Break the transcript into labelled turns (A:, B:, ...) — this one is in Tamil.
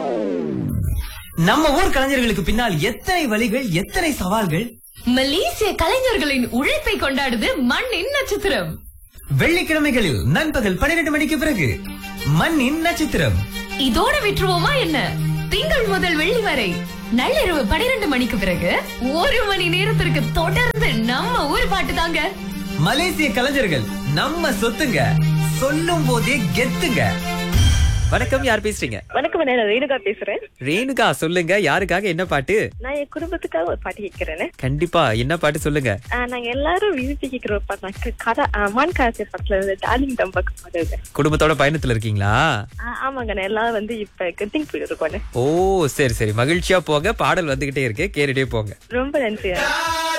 A: நம்ம ஊர் கலைஞர்களுக்கு பின்னால் எத்தனை வழிகள் எத்தனை சவால்கள்
B: மலேசிய கலைஞர்களின் உழைப்பை கொண்டாடுது மண்ணின் நட்சத்திரம்
A: வெள்ளிக்கிழமைகளில் நண்பகல் பன்னிரண்டு மணிக்கு பிறகு மண்ணின் நட்சத்திரம்
B: இதோட விட்டுருவோமா என்ன திங்கள் முதல் வெள்ளி வரை நள்ளிரவு பனிரெண்டு மணிக்கு பிறகு ஒரு மணி நேரத்திற்கு தொடர்ந்து நம்ம ஊர் பாட்டு தாங்க
A: மலேசிய கலைஞர்கள் நம்ம சொத்துங்க சொல்லும் போதே கெத்துங்க வணக்கம் யார் பேசுறீங்க
C: வணக்கம் அண்ணே, நான் ரேணுகா பேசுறேன்
A: ரேணுகா சொல்லுங்க யாருக்காக என்ன பாட்டு
C: நான் என் குடும்பத்துக்காக ஒரு பாட்டு கேட்கிறேன்
A: கண்டிப்பா என்ன பாட்டு சொல்லுங்க
C: நாங்க எல்லாரும் விரும்பி கேட்கிற ஒரு பாட்டு நான் க- கதா ஆ, மான் காசு படத்துல இருந்து டார்லிங் தம்பக்கு பாடுங்க
A: குடும்பத்தோட பயணத்துல இருக்கீங்களா
C: ஆமாங்க நான் எல்லாரும் வந்து இப்ப கெட்டிங் போயிட்டு இருக்கோம்
A: ஓ சரி சரி மகிழ்ச்சியா போங்க பாடல் வந்துகிட்டே இருக்கு கேட்டுட்டே போங்க
C: ரொம்ப நன்றி